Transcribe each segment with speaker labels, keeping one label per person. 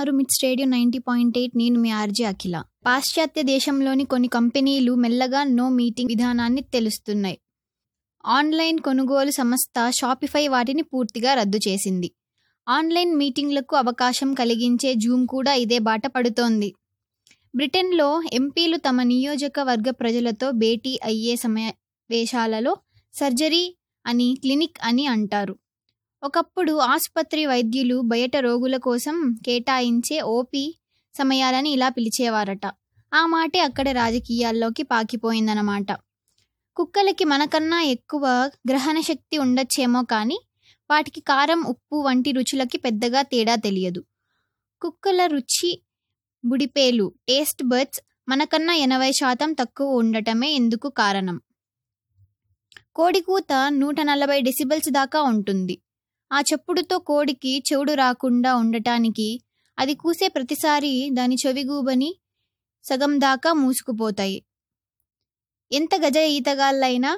Speaker 1: వింటున్నారు మిడ్ స్టేడియం నైంటీ పాయింట్ ఎయిట్ నేను మీ ఆర్జే అఖిల పాశ్చాత్య దేశంలోని కొన్ని కంపెనీలు మెల్లగా నో మీటింగ్ విధానాన్ని తెలుస్తున్నాయి ఆన్లైన్ కొనుగోలు సంస్థ షాపిఫై వాటిని పూర్తిగా రద్దు చేసింది ఆన్లైన్ మీటింగ్లకు అవకాశం కలిగించే జూమ్ కూడా ఇదే బాట పడుతోంది బ్రిటన్లో ఎంపీలు తమ నియోజకవర్గ ప్రజలతో భేటీ అయ్యే సమావేశాలలో సర్జరీ అని క్లినిక్ అని అంటారు ఒకప్పుడు ఆసుపత్రి వైద్యులు బయట రోగుల కోసం కేటాయించే ఓపీ సమయాలని ఇలా పిలిచేవారట ఆ మాటే అక్కడ రాజకీయాల్లోకి పాకిపోయిందన్నమాట కుక్కలకి మనకన్నా ఎక్కువ గ్రహణ శక్తి ఉండొచ్చేమో కానీ వాటికి కారం ఉప్పు వంటి రుచులకి పెద్దగా తేడా తెలియదు కుక్కల రుచి బుడిపేలు టేస్ట్ బర్డ్స్ మనకన్నా ఎనభై శాతం తక్కువ ఉండటమే ఎందుకు కారణం కోడి కూత నూట నలభై డెసిబల్స్ దాకా ఉంటుంది ఆ చెప్పుడుతో కోడికి చెవుడు రాకుండా ఉండటానికి అది కూసే ప్రతిసారి దాని చెవిగూబని సగం దాకా మూసుకుపోతాయి ఎంత గజ ఈతగాళ్ళైనా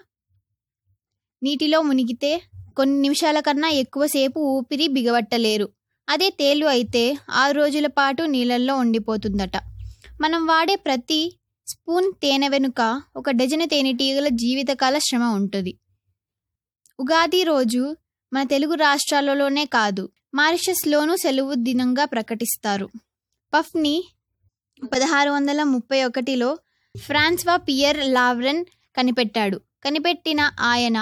Speaker 1: నీటిలో మునిగితే కొన్ని నిమిషాల కన్నా ఎక్కువసేపు ఊపిరి బిగబట్టలేరు అదే తేలు అయితే ఆరు రోజుల పాటు నీళ్ళల్లో ఉండిపోతుందట మనం వాడే ప్రతి స్పూన్ తేనె వెనుక ఒక డజను తేనెటీగల జీవితకాల శ్రమ ఉంటుంది ఉగాది రోజు మన తెలుగు రాష్ట్రాలలోనే కాదు మారిషస్లోనూ సెలవు దినంగా ప్రకటిస్తారు పఫ్ని పదహారు వందల ముప్పై ఒకటిలో ఫ్రాన్స్వా పియర్ లావ్రెన్ కనిపెట్టాడు కనిపెట్టిన ఆయన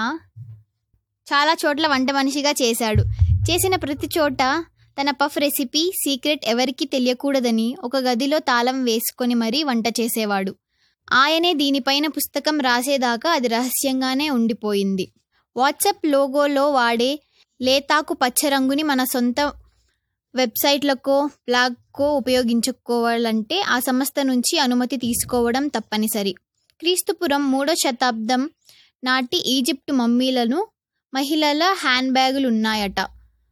Speaker 1: చాలా చోట్ల వంట మనిషిగా చేశాడు చేసిన ప్రతి చోట తన పఫ్ రెసిపీ సీక్రెట్ ఎవరికీ తెలియకూడదని ఒక గదిలో తాళం వేసుకొని మరీ వంట చేసేవాడు ఆయనే దీనిపైన పుస్తకం రాసేదాకా అది రహస్యంగానే ఉండిపోయింది వాట్సాప్ లోగోలో వాడే లేతాకు పచ్చ రంగుని మన సొంత వెబ్సైట్లకో బ్లాగ్కో ఉపయోగించుకోవాలంటే ఆ సంస్థ నుంచి అనుమతి తీసుకోవడం తప్పనిసరి క్రీస్తుపురం మూడో శతాబ్దం నాటి ఈజిప్టు మమ్మీలను మహిళల హ్యాండ్ బ్యాగులు ఉన్నాయట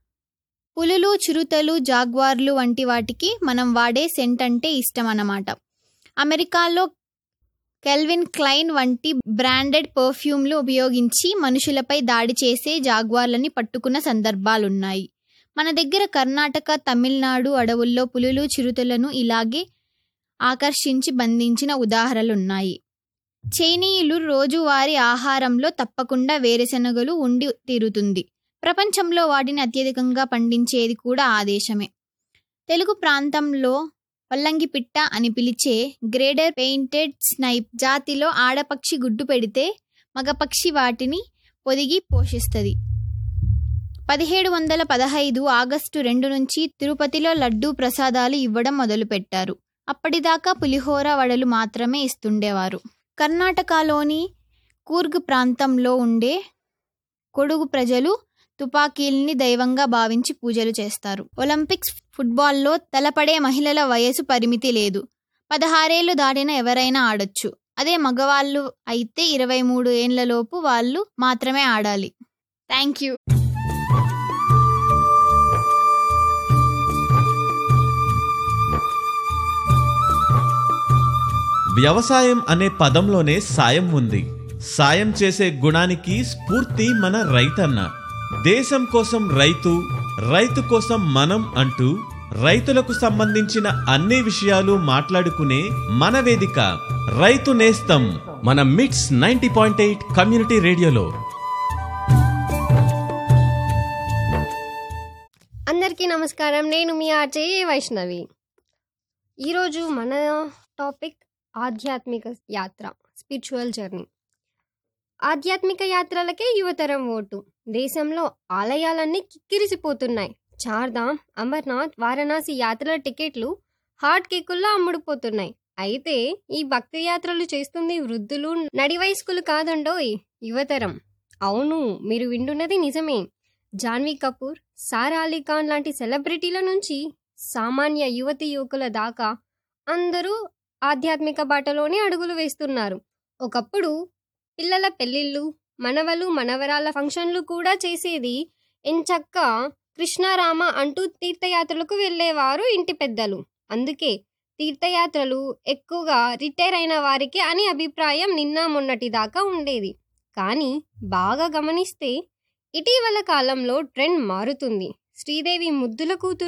Speaker 1: పులులు చిరుతలు జాగ్వార్లు వంటి వాటికి మనం వాడే సెంట్ అంటే ఇష్టం అన్నమాట అమెరికాలో కెల్విన్ క్లైన్ వంటి బ్రాండెడ్ పర్ఫ్యూమ్లు ఉపయోగించి మనుషులపై దాడి చేసే జాగ్వార్లని పట్టుకున్న సందర్భాలున్నాయి మన దగ్గర కర్ణాటక తమిళనాడు అడవుల్లో పులులు చిరుతలను ఇలాగే ఆకర్షించి బంధించిన ఉదాహరణలున్నాయి చైనీయులు రోజువారీ ఆహారంలో తప్పకుండా వేరుశనగలు ఉండి తీరుతుంది ప్రపంచంలో వాటిని అత్యధికంగా పండించేది కూడా ఆ దేశమే తెలుగు ప్రాంతంలో వల్లంగి పిట్ట అని పిలిచే గ్రేడర్ పెయింటెడ్ స్నైప్ జాతిలో ఆడపక్షి గుడ్డు పెడితే మగపక్షి వాటిని పొదిగి పోషిస్తుంది పదిహేడు వందల పదహైదు ఆగస్టు రెండు నుంచి తిరుపతిలో లడ్డూ ప్రసాదాలు ఇవ్వడం మొదలుపెట్టారు అప్పటిదాకా పులిహోర వడలు మాత్రమే ఇస్తుండేవారు కర్ణాటకలోని కూర్గ్ ప్రాంతంలో ఉండే కొడుగు ప్రజలు తుపాకీల్ని దైవంగా భావించి పూజలు చేస్తారు ఒలింపిక్స్ ఫుట్బాల్లో తలపడే మహిళల వయసు పరిమితి లేదు పదహారేళ్లు దాటిన ఎవరైనా ఆడొచ్చు అదే మగవాళ్ళు అయితే ఇరవై మూడు ఏండ్లలోపు వాళ్ళు మాత్రమే ఆడాలి థ్యాంక్ యూ
Speaker 2: వ్యవసాయం అనే పదంలోనే సాయం ఉంది సాయం చేసే గుణానికి స్ఫూర్తి మన రైతన్న దేశం కోసం రైతు రైతు కోసం మనం అంటూ రైతులకు సంబంధించిన అన్ని విషయాలు మాట్లాడుకునే మన వేదిక రైతు నేస్తం మన మిట్స్ నైంటీ పాయింట్ ఎయిట్ కమ్యూనిటీ రేడియోలో
Speaker 3: అందరికీ నమస్కారం నేను మీ ఆర్జే వైష్ణవి ఈరోజు మన టాపిక్ ఆధ్యాత్మిక యాత్ర స్పిరిచువల్ జర్నీ ఆధ్యాత్మిక యాత్రలకే యువతరం ఓటు దేశంలో ఆలయాలన్నీ కిక్కిరిసిపోతున్నాయి చార్ధామ్ అమర్నాథ్ వారణాసి యాత్రల టికెట్లు హాట్ కేకుల్లో అమ్ముడుపోతున్నాయి అయితే ఈ భక్తి యాత్రలు చేస్తుంది వృద్ధులు నడి వయస్కులు కాదండోయ్ యువతరం అవును మీరు వింటున్నది నిజమే జాన్వీ కపూర్ సారా అలీ ఖాన్ లాంటి సెలబ్రిటీల నుంచి సామాన్య యువతి యువకుల దాకా అందరూ ఆధ్యాత్మిక బాటలోనే అడుగులు వేస్తున్నారు ఒకప్పుడు పిల్లల పెళ్ళిళ్ళు మనవలు మనవరాల ఫంక్షన్లు కూడా చేసేది ఎంచక్క కృష్ణారామ అంటూ తీర్థయాత్రలకు వెళ్ళేవారు ఇంటి పెద్దలు అందుకే తీర్థయాత్రలు ఎక్కువగా రిటైర్ అయిన వారికి అని అభిప్రాయం నిన్న మొన్నటి దాకా ఉండేది కానీ బాగా గమనిస్తే ఇటీవల కాలంలో ట్రెండ్ మారుతుంది శ్రీదేవి ముద్దుల కూతురు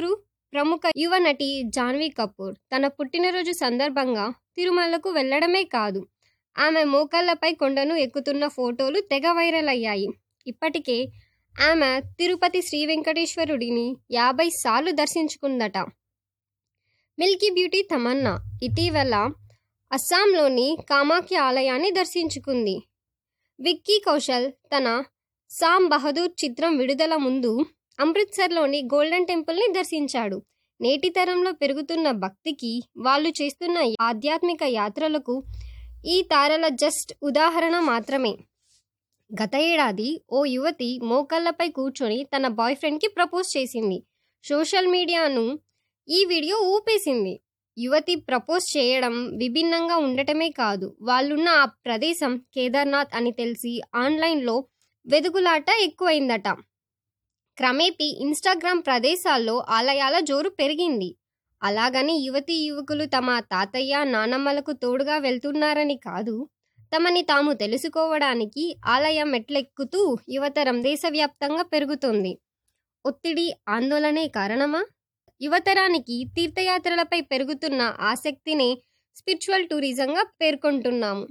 Speaker 3: ప్రముఖ యువ నటి జాన్వీ కపూర్ తన పుట్టినరోజు సందర్భంగా తిరుమలకు వెళ్లడమే కాదు ఆమె మోకాళ్లపై కొండను ఎక్కుతున్న ఫోటోలు తెగ వైరల్ అయ్యాయి ఇప్పటికే ఆమె తిరుపతి శ్రీ వెంకటేశ్వరుడిని యాభై సార్లు దర్శించుకుందట మిల్కీ బ్యూటీ తమన్నా ఇటీవల అస్సాంలోని కామాఖ్య ఆలయాన్ని దర్శించుకుంది విక్కీ కౌశల్ తన సామ్ బహదూర్ చిత్రం విడుదల ముందు అమృత్సర్లోని గోల్డెన్ టెంపుల్ని దర్శించాడు నేటి తరంలో పెరుగుతున్న భక్తికి వాళ్ళు చేస్తున్న ఆధ్యాత్మిక యాత్రలకు ఈ తారల జస్ట్ ఉదాహరణ మాత్రమే గత ఏడాది ఓ యువతి మోకాళ్లపై కూర్చొని తన బాయ్ ఫ్రెండ్కి ప్రపోజ్ చేసింది సోషల్ మీడియాను ఈ వీడియో ఊపేసింది యువతి ప్రపోజ్ చేయడం విభిన్నంగా ఉండటమే కాదు వాళ్ళున్న ఆ ప్రదేశం కేదార్నాథ్ అని తెలిసి ఆన్లైన్లో వెదుగులాట ఎక్కువైందట క్రమేపీ ఇన్స్టాగ్రామ్ ప్రదేశాల్లో ఆలయాల జోరు పెరిగింది అలాగని యువతి యువకులు తమ తాతయ్య నానమ్మలకు తోడుగా వెళ్తున్నారని కాదు తమని తాము తెలుసుకోవడానికి ఆలయ మెట్లెక్కుతూ యువతరం దేశవ్యాప్తంగా పెరుగుతుంది ఒత్తిడి ఆందోళనే కారణమా యువతరానికి తీర్థయాత్రలపై పెరుగుతున్న ఆసక్తినే స్పిరిచువల్ టూరిజంగా పేర్కొంటున్నాము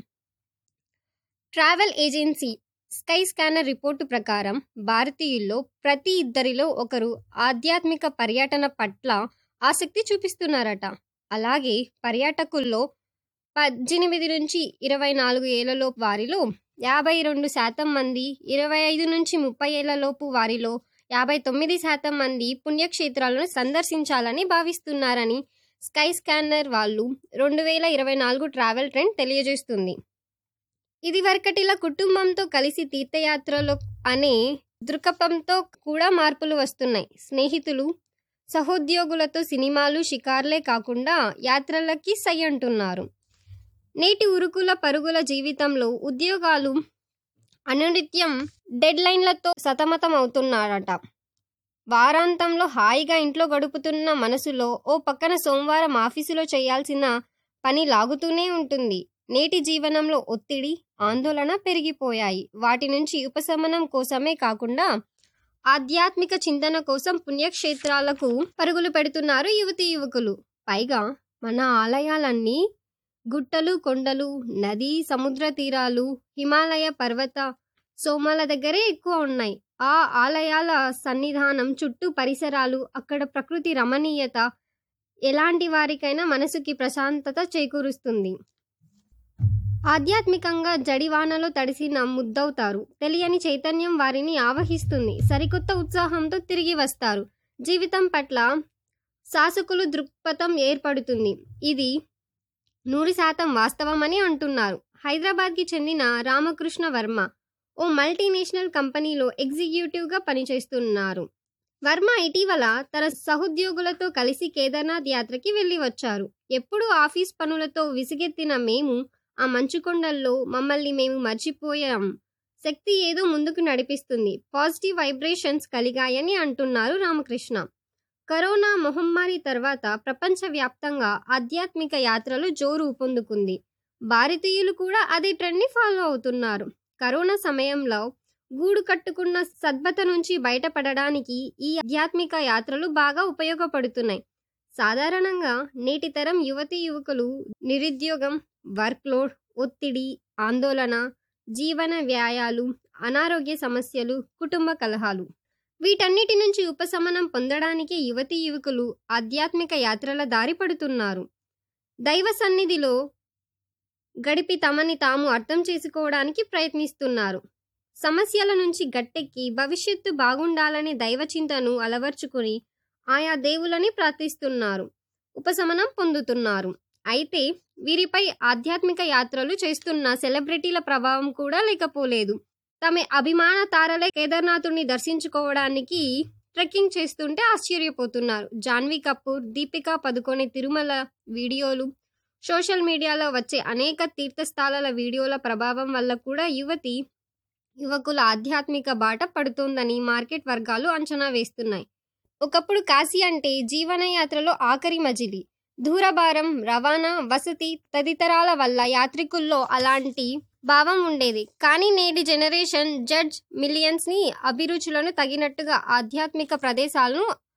Speaker 3: travel agency Skyscanner report ప్రకారం భారతీయుల్లో ప్రతి ఇద్దరిలో ఒకరు ఆధ్యాత్మిక పర్యటన పట్ల ఆసక్తి చూపిస్తున్నారట అలాగే పర్యాటకుల్లో పద్దెనిమిది నుంచి ఇరవై నాలుగు ఏళ్లలో వారిలో యాభై రెండు శాతం మంది ఇరవై ఐదు నుంచి ముప్పై ఏళ్లలోపు వారిలో యాభై తొమ్మిది శాతం మంది పుణ్యక్షేత్రాలను సందర్శించాలని భావిస్తున్నారని స్కై స్కానర్ వాళ్ళు రెండు వేల ఇరవై నాలుగు ట్రావెల్ ట్రెండ్ తెలియజేస్తుంది ఇది వరకటిలా కుటుంబంతో కలిసి తీర్థయాత్రలో అనే దృక్పథంతో కూడా మార్పులు వస్తున్నాయి స్నేహితులు సహోద్యోగులతో సినిమాలు షికార్లే కాకుండా యాత్రలకి సై అంటున్నారు నేటి ఉరుకుల పరుగుల జీవితంలో ఉద్యోగాలు అనునిత్యం డెడ్ లైన్లతో సతమతం అవుతున్నారట వారాంతంలో హాయిగా ఇంట్లో గడుపుతున్న మనసులో ఓ పక్కన సోమవారం ఆఫీసులో చేయాల్సిన పని లాగుతూనే ఉంటుంది నేటి జీవనంలో ఒత్తిడి ఆందోళన పెరిగిపోయాయి వాటి నుంచి ఉపశమనం కోసమే కాకుండా ఆధ్యాత్మిక చింతన కోసం పుణ్యక్షేత్రాలకు పరుగులు పెడుతున్నారు యువతి యువకులు పైగా మన ఆలయాలన్నీ గుట్టలు కొండలు నది సముద్ర తీరాలు హిమాలయ పర్వత సోమాల దగ్గరే ఎక్కువ ఉన్నాయి ఆ ఆలయాల సన్నిధానం చుట్టూ పరిసరాలు అక్కడ ప్రకృతి రమణీయత ఎలాంటి వారికైనా మనసుకి ప్రశాంతత చేకూరుస్తుంది ఆధ్యాత్మికంగా జడివానలో తడిసిన ముద్దవుతారు తెలియని చైతన్యం వారిని ఆవహిస్తుంది సరికొత్త ఉత్సాహంతో తిరిగి వస్తారు జీవితం పట్ల శాసకులు దృక్పథం ఏర్పడుతుంది ఇది నూరు శాతం వాస్తవమని అంటున్నారు హైదరాబాద్కి చెందిన రామకృష్ణ వర్మ ఓ మల్టీనేషనల్ కంపెనీలో ఎగ్జిక్యూటివ్గా పనిచేస్తున్నారు వర్మ ఇటీవల తన సహోద్యోగులతో కలిసి కేదార్నాథ్ యాత్రకి వెళ్ళి వచ్చారు ఎప్పుడు ఆఫీస్ పనులతో విసిగెత్తిన మేము ఆ మంచుకొండల్లో మమ్మల్ని మేము మర్చిపోయాం శక్తి ఏదో ముందుకు నడిపిస్తుంది పాజిటివ్ వైబ్రేషన్స్ కలిగాయని అంటున్నారు రామకృష్ణ కరోనా మహమ్మారి తర్వాత ప్రపంచవ్యాప్తంగా ఆధ్యాత్మిక యాత్రలు జోరు ఊపందుకుంది భారతీయులు కూడా అదే ట్రెండ్ని ఫాలో అవుతున్నారు కరోనా సమయంలో గూడు కట్టుకున్న సద్భత నుంచి బయటపడడానికి ఈ ఆధ్యాత్మిక యాత్రలు బాగా ఉపయోగపడుతున్నాయి సాధారణంగా నేటి తరం యువతి యువకులు నిరుద్యోగం వర్క్లోడ్ ఒత్తిడి ఆందోళన జీవన వ్యాయాలు అనారోగ్య సమస్యలు కుటుంబ కలహాలు వీటన్నిటి నుంచి ఉపశమనం పొందడానికి యువతి యువకులు ఆధ్యాత్మిక యాత్రల దారి పడుతున్నారు దైవ సన్నిధిలో గడిపి తమని తాము అర్థం చేసుకోవడానికి ప్రయత్నిస్తున్నారు సమస్యల నుంచి గట్టెక్కి భవిష్యత్తు బాగుండాలనే దైవ చింతను అలవర్చుకుని ఆయా దేవులని ప్రార్థిస్తున్నారు ఉపశమనం పొందుతున్నారు అయితే వీరిపై ఆధ్యాత్మిక యాత్రలు చేస్తున్న సెలబ్రిటీల ప్రభావం కూడా లేకపోలేదు తమ అభిమాన తారలే కేదార్నాథుని దర్శించుకోవడానికి ట్రెక్కింగ్ చేస్తుంటే ఆశ్చర్యపోతున్నారు జాన్వీ కపూర్ దీపికా పదుకొని తిరుమల వీడియోలు సోషల్ మీడియాలో వచ్చే అనేక తీర్థస్థలాల వీడియోల ప్రభావం వల్ల కూడా యువతి యువకుల ఆధ్యాత్మిక బాట పడుతోందని మార్కెట్ వర్గాలు అంచనా వేస్తున్నాయి ఒకప్పుడు కాశీ అంటే జీవనయాత్రలో ఆఖరి మజిలి దూరభారం రవాణా వసతి తదితరాల వల్ల యాత్రికుల్లో అలాంటి భావం ఉండేది కానీ నేటి జనరేషన్ జడ్జ్ మిలియన్స్ ని అభిరుచులను తగినట్టుగా ఆధ్యాత్మిక ప్రదేశాలను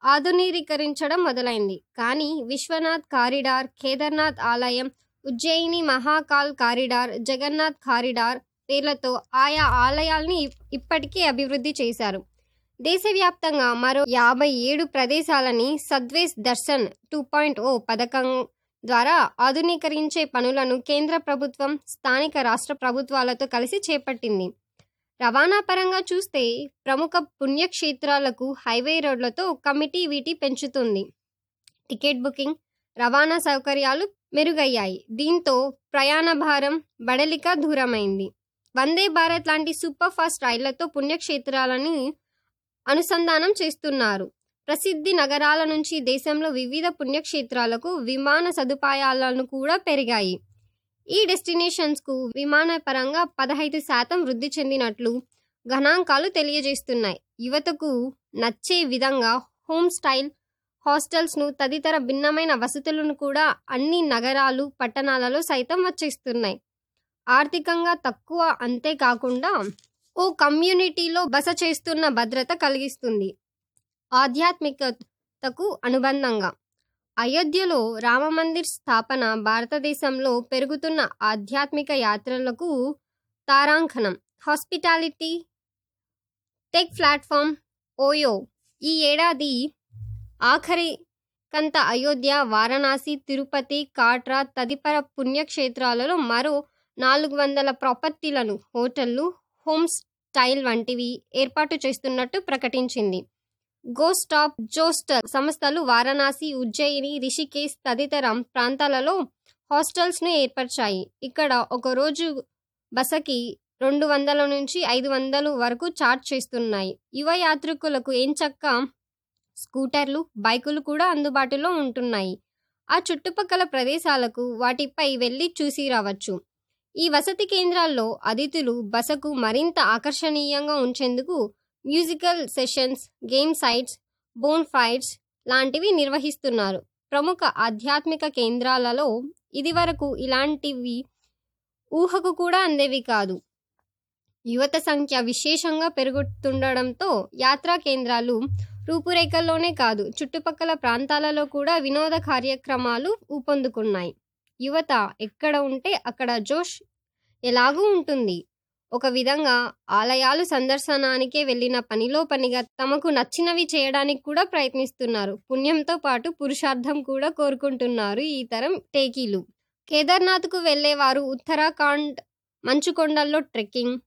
Speaker 3: ఆధునీకరించడం మొదలైంది కానీ విశ్వనాథ్ కారిడార్ కేదార్నాథ్ ఆలయం ఉజ్జయిని మహాకాల్ కారిడార్ జగన్నాథ్ కారిడార్ పేర్లతో ఆయా ఆలయాల్ని ఇప్పటికీ అభివృద్ధి చేశారు దేశవ్యాప్తంగా మరో యాభై ఏడు ప్రదేశాలని Swadesh Darshan two point O పథకం ద్వారా ఆధునీకరించే పనులను కేంద్ర ప్రభుత్వం స్థానిక రాష్ట్ర ప్రభుత్వాలతో కలిసి చేపట్టింది రవాణా పరంగా చూస్తే ప్రముఖ పుణ్యక్షేత్రాలకు హైవే రోడ్లతో కమిటీ వీటి పెంచుతుంది టికెట్ బుకింగ్ రవాణా సౌకర్యాలు మెరుగయ్యాయి దీంతో ప్రయాణ భారం బడలిక దూరమైంది వందే భారత్ లాంటి సూపర్ ఫాస్ట్ రైళ్లతో పుణ్యక్షేత్రాలని అనుసంధానం చేస్తున్నారు ప్రసిద్ధి నగరాల నుంచి దేశంలో వివిధ పుణ్యక్షేత్రాలకు విమాన సదుపాయాలను కూడా పెరిగాయి ఈ డెస్టినేషన్స్కు విమానపరంగా పదహైదు శాతం వృద్ధి చెందినట్లు గణాంకాలు తెలియజేస్తున్నాయి యువతకు నచ్చే విధంగా హోమ్ స్టైల్ హాస్టల్స్ను తదితర భిన్నమైన వసతులను కూడా అన్ని నగరాలు పట్టణాలలో సైతం వచ్చేస్తున్నాయి ఆర్థికంగా తక్కువ అంతేకాకుండా ఓ కమ్యూనిటీలో బస చేస్తున్న భద్రత కలిగిస్తుంది ఆధ్యాత్మికతకు అనుబంధంగా అయోధ్యలో రామమందిర్ స్థాపన భారతదేశంలో పెరుగుతున్న ఆధ్యాత్మిక యాత్రలకు తారాంకణం హాస్పిటాలిటీ టెక్ ప్లాట్ఫామ్ ఓయో ఈ ఏడాది ఆఖరి కంత అయోధ్య వారణాసి తిరుపతి కాట్రా తదితర పుణ్యక్షేత్రాలలో మరో నాలుగు వందల ప్రాపర్టీలను హోటళ్లు హోమ్ స్టైల్ వంటివి ఏర్పాటు చేస్తున్నట్టు ప్రకటించింది గో స్టాప్ జోస్టర్ సంస్థలు వారణాసి ఉజ్జయిని రిషికేశ్ తదితర ప్రాంతాలలో హాస్టల్స్ను ఏర్పరిచాయి ఇక్కడ ఒక రోజు బసకి రెండు వందల నుంచి ఐదు వందలు వరకు చార్జ్ చేస్తున్నాయి యువ యాత్రికులకు ఎంచక్క స్కూటర్లు బైకులు కూడా అందుబాటులో ఉంటున్నాయి ఆ చుట్టుపక్కల ప్రదేశాలకు వాటిపై వెళ్ళి చూసి రావచ్చు ఈ వసతి కేంద్రాల్లో అతిథులు బసకు మరింత ఆకర్షణీయంగా ఉంచేందుకు musical sessions game sites bonfires లాంటివి నిర్వహిస్తున్నారు ప్రముఖ ఆధ్యాత్మిక కేంద్రాలలో ఇదివరకు ఇలాంటివి ఊహకు కూడా అందేవి కాదు యువత సంఖ్య విశేషంగా పెరుగుతుండడంతో యాత్రా కేంద్రాలు రూపురేఖల్లోనే కాదు చుట్టుపక్కల ప్రాంతాలలో కూడా వినోద కార్యక్రమాలు ఊపందుకున్నాయి యువత ఎక్కడ ఉంటే అక్కడ జోష్ ఎలాగూ ఉంటుంది ఒక విధంగా ఆలయాలు సందర్శనానికే వెళ్ళిన పనిలో పనిగా తమకు నచ్చినవి చేయడానికి కూడా ప్రయత్నిస్తున్నారు పుణ్యంతో పాటు పురుషార్థం కూడా కోరుకుంటున్నారు ఈ తరం టేకీలు కేదార్నాథ్కు వెళ్ళేవారు ఉత్తరాఖండ్ మంచుకొండల్లో ట్రెక్కింగ్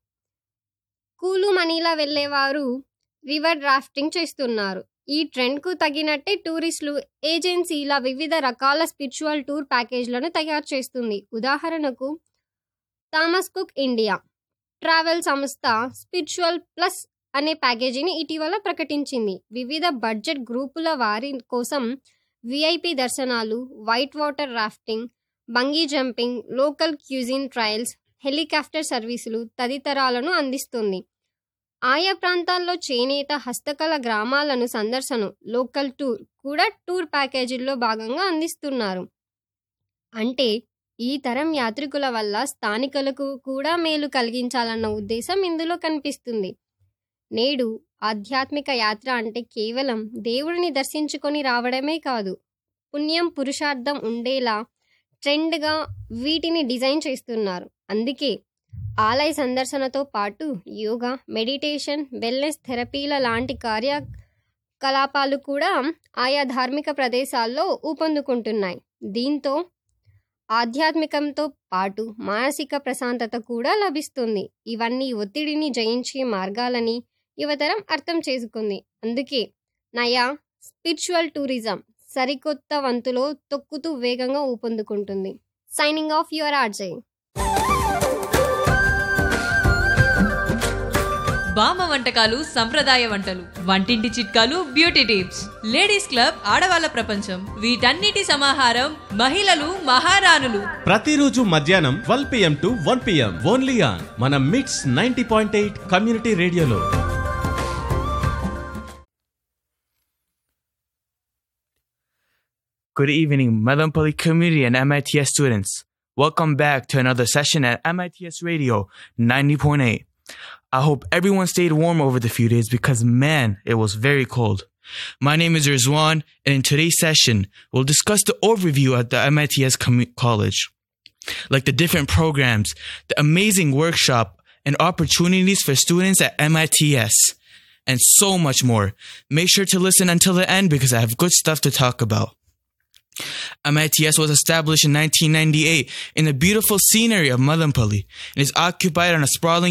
Speaker 3: కూలు మనీలా వెళ్ళేవారు రివర్ రాఫ్టింగ్ చేస్తున్నారు ఈ ట్రెండ్కు తగినట్టే టూరిస్టులు ఏజెన్సీల వివిధ రకాల స్పిరిచువల్ టూర్ ప్యాకేజ్లను తయారు చేస్తుంది ఉదాహరణకు థామస్ కుక్ ఇండియా ట్రావెల్ సంస్థ స్పిరిచువల్ ప్లస్ అనే ప్యాకేజీని ఇటీవల ప్రకటించింది వివిధ బడ్జెట్ గ్రూపుల వారి కోసం విఐపి దర్శనాలు white water rafting bungee jumping local cuisine trails helicopter సర్వీసులు తదితరాలను అందిస్తుంది ఆయా ప్రాంతాల్లో చేనేత హస్తకళ గ్రామాలను సందర్శన లోకల్ టూర్ కూడా టూర్ ప్యాకేజీల్లో భాగంగా అందిస్తున్నారు అంటే ఈ తరం యాత్రికుల వల్ల స్థానికులకు కూడా మేలు కలిగించాలన్న ఉద్దేశం ఇందులో కనిపిస్తుంది నేడు ఆధ్యాత్మిక యాత్ర అంటే కేవలం దేవుడిని దర్శించుకొని రావడమే కాదు పుణ్యం పురుషార్థం ఉండేలా ట్రెండ్గా వీటిని డిజైన్ చేస్తున్నారు అందుకే ఆలయ సందర్శనతో పాటు యోగా మెడిటేషన్ వెల్నెస్ థెరపీల లాంటి కార్యకలాపాలు కూడా ఆయా ధార్మిక ప్రదేశాల్లో ఊపందుకుంటున్నాయి దీంతో ఆధ్యాత్మికంతో పాటు మానసిక ప్రశాంతత కూడా లభిస్తుంది ఇవన్నీ ఒత్తిడిని జయించే మార్గాలని యువతరం అర్థం చేసుకుంది అందుకే నయా స్పిరిచువల్ టూరిజం సరికొత్త వంతులో తొక్కుతూ వేగంగా ఊపందుకుంటుంది సైనింగ్ ఆఫ్ యువర్ ఆర్జే
Speaker 4: బామ్మ వంటకాలు సంప్రదాయ వంటలు వంటింటి చిట్కాలు బ్యూటీ టిప్స్ లేడీస్ క్లబ్ ఆడవాళ్ళ ప్రపంచం వీటన్నిటి సమాహారం మహిళలు మహారాణులు
Speaker 2: ప్రతిరోజు మధ్యాహ్నం twelve PM to one PM only on మన MITS ninety point eight community రేడియోలో
Speaker 5: Good evening, Melampoli community and MITS students. Welcome back to another session at MITS Radio 90.8. I hope everyone stayed warm over the few days because man, it was very cold. My name is Rizwan, and in today's session, we'll discuss the overview at the MITS commu- College, like the different programs, the amazing workshop, and opportunities for students at MITS, and so much more. Make sure to listen until the end because I have good stuff to talk about. MITS was established in 1998 in the beautiful scenery of Madampally and is occupied on a sprawling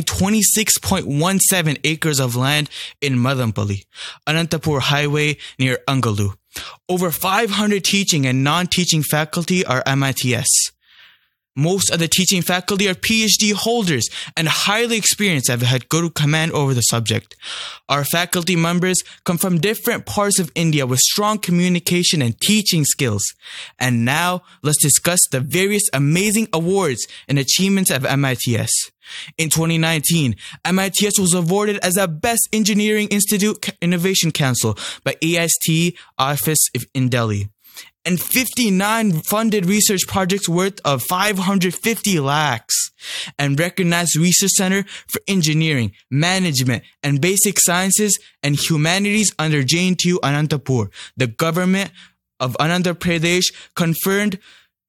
Speaker 5: 26.17 acres of land in Madampally, Anantapur Highway near Angalu. Over 500 teaching and non-teaching faculty are MITS. Most of the teaching faculty are PhD holders and highly experienced have had good command over the subject. Our faculty members come from different parts of India with strong communication and teaching skills. And now let's discuss the various amazing awards and achievements of MITS. In 2019, MITS was awarded as a Best Engineering Institute Innovation Council by AST office in Delhi and 59 funded research projects worth of 550 lakhs and recognized research center for engineering, management, and basic sciences and humanities under JNTU Anantapur. The government of Andhra Pradesh confirmed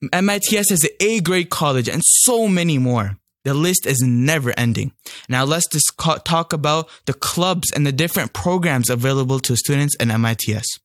Speaker 5: MITS as an A grade college and so many more. The list is never ending. Now let's just talk about the clubs and the different programs available to students in MITS.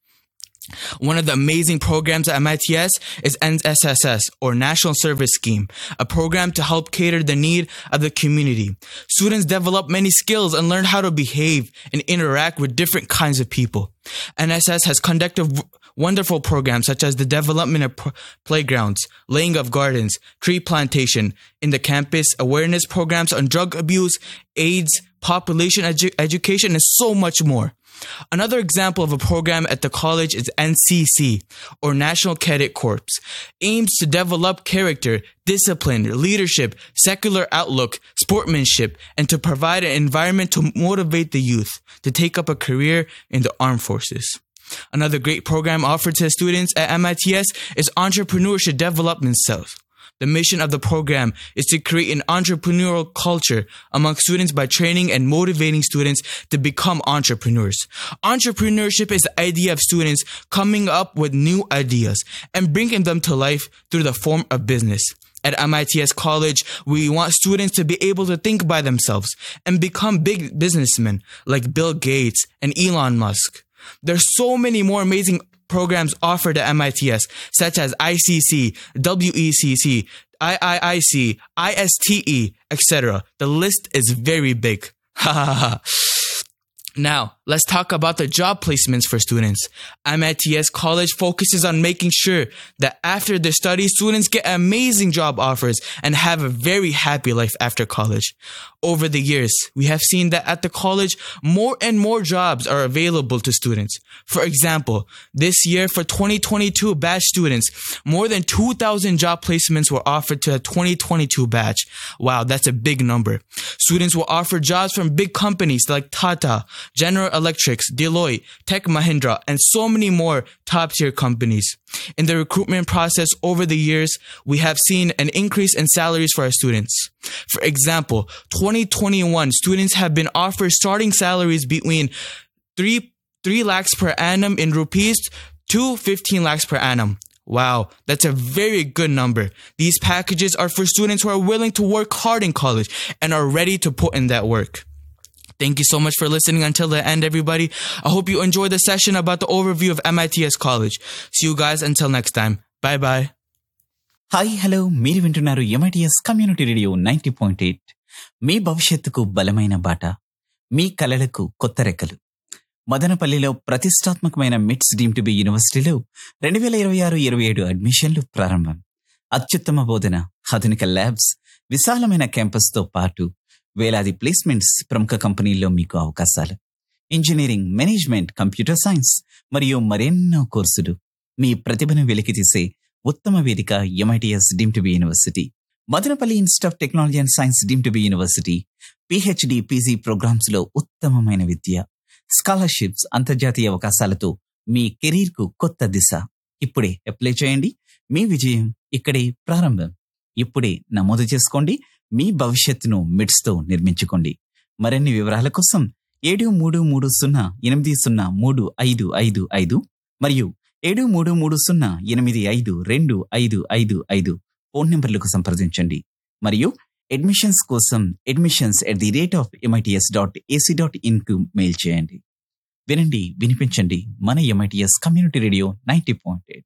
Speaker 5: One of the amazing programs at MITS is NSSS or National Service Scheme, a program to help cater the need of the community. Students develop many skills and learn how to behave and interact with different kinds of people. NSS has conducted w- wonderful programs such as the development of pr- playgrounds, laying of gardens, tree plantation in the campus, awareness programs on drug abuse, AIDS, population edu- education, and so much more. Another example of a program at the college is NCC, or National Cadet Corps, aims to develop character, discipline, leadership, secular outlook, sportsmanship, and to provide an environment to motivate the youth to take up a career in the armed forces. Another great program offered to students at MITS is Entrepreneurship Development South. The mission of the program is to create an entrepreneurial culture among students by training and motivating students to become entrepreneurs. Entrepreneurship is the idea of students coming up with new ideas and bringing them to life through the form of business. At MITS College, we want students to be able to think by themselves and become big businessmen like Bill Gates and Elon Musk. There's so many more amazing programs offered at MITS, such as ICC, WECC, IIIC, ISTE, etc. The list is very big. Now, let's talk about the job placements for students. MITS College focuses on making sure that after their studies, students get amazing job offers and have a very happy life after college. Over the years, we have seen that at the college, more and more jobs are available to students. For example, this year for 2022 batch students, more than 2,000 job placements were offered to a 2022 batch. Wow, that's a big number. Students were offered jobs from big companies like Tata, General Electrics, Deloitte, Tech Mahindra, and so many more top tier companies. In the recruitment process over the years, we have seen an increase in salaries for our students. For example, 2021 students have been offered starting salaries between 3 3 lakhs per annum in rupees to 15 lakhs per annum. Wow, that's a very good number. These packages are for students who are willing to work hard in college and are ready to put in that work. Thank you so much for listening until the end, everybody. I hope you enjoyed the session about the overview of MITS College. See you guys until next time. Bye bye.
Speaker 6: Hi hello మీరు వింటున్నారు MITS community radio ninety point eight మీ భవిష్యత్తుకు బలమైన బాట మీ కలలకు కొత్త రెక్కలు మదనపల్లిలో ప్రతిష్టాత్మకమైన మిట్స్ డీమ్ టు బి యూనివర్సిటీలో రెండు వేల ఇరవై ఆరు ఇరవై ఏడు అడ్మిషన్లు ప్రారంభం అత్యుత్తమ బోధన ఆధునిక ల్యాబ్స్ విశాలమైన క్యాంపస్తో పాటు వేలాది ప్లేస్మెంట్స్ ప్రముఖ కంపెనీల్లో మీకు అవకాశాలు ఇంజనీరింగ్ మేనేజ్మెంట్ కంప్యూటర్ సైన్స్ మరియు మరెన్నో కోర్సులు మీ ప్రతిభను వెలికితీసే ఉత్తమ వేదిక MITS deemed to be university Madanapalle institute of technology and science deemed to be university PhD PG programs లో ఉత్తమమైన విద్య స్కాలర్షిప్స్ అంతర్జాతీయ అవకాశాలతో మీ కెరీర్ కు కొత్త దిశ ఇప్పుడే అప్లై చేయండి మీ విజయం ఇక్కడే ప్రారంభం ఇప్పుడే నమోదు చేసుకోండి మీ భవిష్యత్తును మిడ్స్ తో నిర్మించుకోండి మరిన్ని వివరాల కోసం ఏడు మూడు మూడు సున్నా ఎనిమిది సున్నా మూడు ఐదు ఐదు ఐదు మరియు ఏడు మూడు మూడు సున్నా ఎనిమిది ఐదు రెండు ఐదు ఐదు ఐదు ఫోన్ నెంబర్లకు సంప్రదించండి మరియు అడ్మిషన్స్ కోసం admissions at the rate of MITS dot AC dot ఇన్కు మెయిల్ చేయండి వినండి వినిపించండి మన MITS community radio ninety point